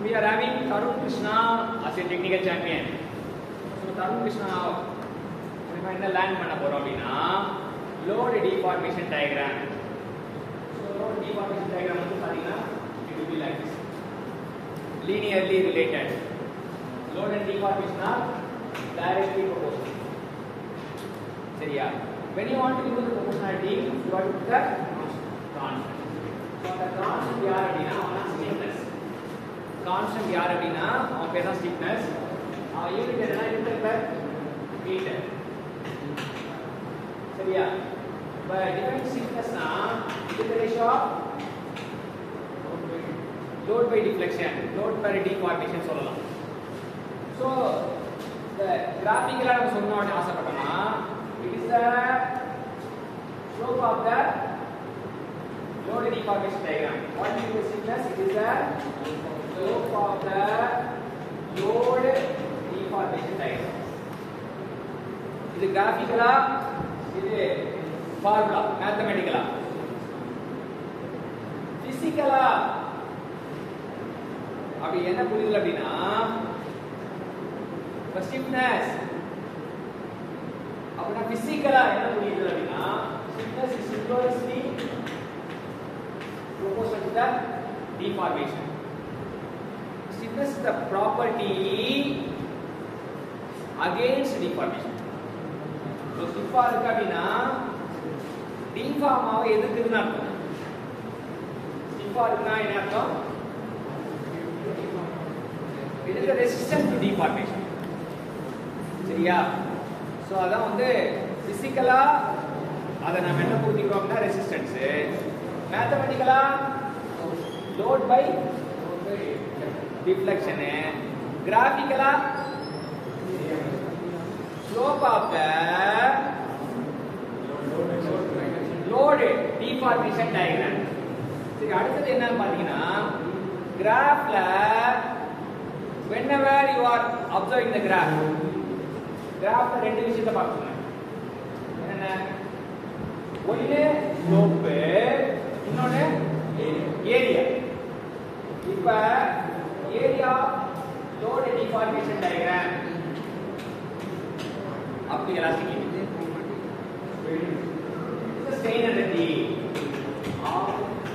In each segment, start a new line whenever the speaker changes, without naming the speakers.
we are having Tarun Krishna as a technical champion. So Tarun Krishna நம்ம என்ன learn பண்ண போறோம் அப்படின்னா load deformation diagram so load deformation diagram வந்து பார்த்தீங்கன்னா it will be like this linearly related load and deformation are directly proportional சரியா when you want to use the proportionality you have to put the constant so the constant யார் அப்படின்னா அவன் stiffness constant யார் அப்படின்னா அவன் பேர் தான் stiffness அவன் யூனிட் என்னன்னா லிட்டர் per மீட்டர் சரியா இப்போ டிஃபைன் stiffnessனா இது the ratio of load by deflection load per deformation சொல்லலாம் ஸோ இந்த கிராஃபிக்கலாக நம்ம சொன்னோம் அப்படின்னு ஆசைப்பட்டோம்னா it is the slope of the load deformation diagram what is the stiffness it is the slope of the load deformation diagram இது கிராஃபிக்கலா இது ஃபார்முலா மேத்தமெட்டிக்கலா பிசிக்கலா அப்படி என்ன புரியுது அப்படின்னா ஸ்டிஃப்னஸ் அப்படின்னா பிசிக்கலா என்ன புரியுது அப்படின்னா stiffness is inversely proportional to the deformation stiffness is the property against deformation so stiff ஆ இருக்கு அப்படின்னா deform ஆக எதிர்க்குதுன்னு அர்த்தம் stiff ஆ இருக்குன்னா என்ன அர்த்தம் it is a resistance to deformation சரியா ஸோ அதான் வந்து பிசிக்கலா அதை நம்ம என்ன புரிஞ்சுக்கிறோம் அப்படின்னா ரெசிஸ்டன்ஸ் மேத்தமெட்டிக்கலா லோட் பை டிஃப்ளெக்ஷனு கிராஃபிக்கலா slope of the load deformation diagram சரி அடுத்தது என்னன்னு பார்த்தீங்கன்னா கிராஃப்ல whenever you are observing the graph graph ரெண்டு விஷயத்தை பார்க்கணும் என்னென்ன ஒன்று ஸ்லோப்பு இன்னொன்று ஏரியா இப்ப ஏரியா லோடு டிஃபார்மேஷன் டயக்ராம் அப்படி elastic strain energy of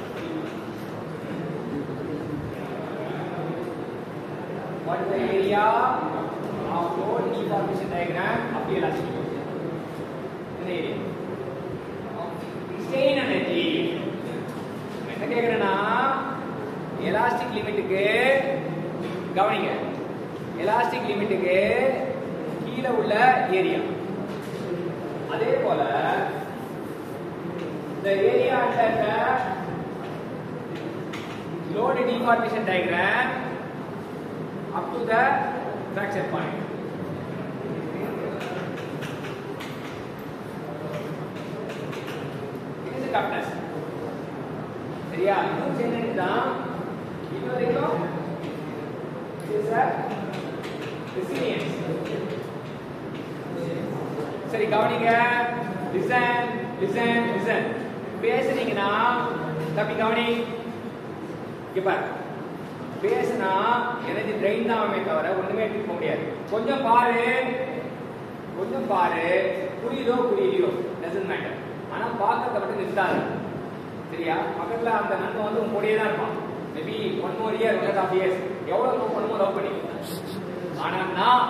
what is the area of load deformation diagram of the elastic இந்த area strain energy என்ன கேக்குறேன்னா எலாஸ்டிக் லிமிட்டுக்கு கவனிங்க எலாஸ்டிக் லிமிட்டுக்கு கீழே உள்ள ஏரியா அதே போல இந்த area under load deformation diagram up to the fracture point. It is a toughness. சரியா இன்னும் சென்னை தான் இது வரைக்கும் it is a resilience. சரி கவனிங்க லிசன் லிசன் லிசன் பேசுனீங்கன்னா தப்பி கவனி இங்க பாரு பேசுனா எனர்ஜி ட்ரெயின் தான் ஆகுமே தவிர ஒண்ணுமே எடுத்துட்டு போக முடியாது கொஞ்சம் பாரு கொஞ்சம் பாரு புரியுதோ புரியலையோ டசன் மேட்டர் ஆனா பார்க்கறத மட்டும் நிறுத்தாது சரியா பக்கத்துல அந்த நண்பன் வந்து உன் கூடயே தான் இருப்பான் maybe one more year one of years எவ்வளவு லவ் பண்ணுமோ லவ் பண்ணி ஆனா நான்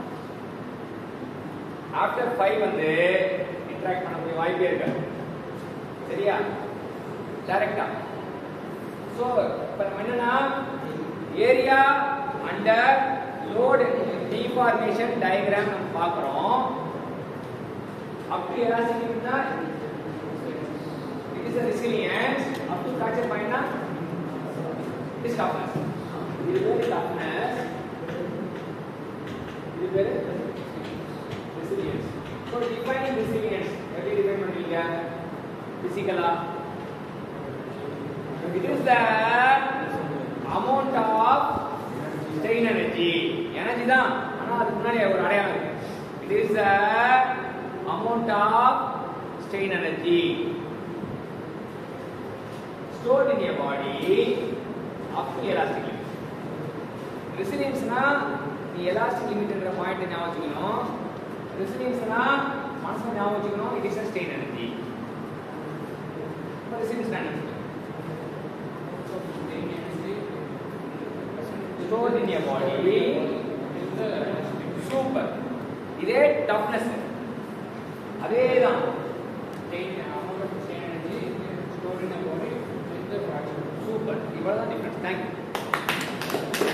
ஆஃப்டர் ஃபைவ் வந்து இன்ட்ராக்ட் பண்ணக்கூடிய வாய்ப்பே இருக்காது சரியா டைரக்டா ஸோ இப்போ நம்ம என்னன்னா area under load deformation diagram நம்ம பார்க்குறோம் அப்படி எலாஸ்டிக்னா it is a resilience up to fracture point னா it is toughness இது பேரு toughness இது பேரு resilience so defining resilience எப்படி டிஃபைன் பண்ணுவீங்க பிசிக்கலா it is the amount of strain energy energy தான் ஆனா அதுக்கு முன்னாடி ஒரு அடையாளம் இருக்கு it is the amount of strain energy stored in a body up to elastic limit ரெசிலியன்ஸ்னா நீ எலாஸ்டிக் லிமிட்ன்ற பாயிண்ட் ஞாபகம் வச்சுக்கணும் ரெசிலியன்ஸ்னா மனசுல ஞாபகம் வச்சுக்கணும் it is a strain energy resilience என்ன stored in your body super இதே டஃப்னஸ் அதே தான் சூப்பர் இவ்வளோ தான் டிஃப்ரென்ஸ் தேங்க்யூ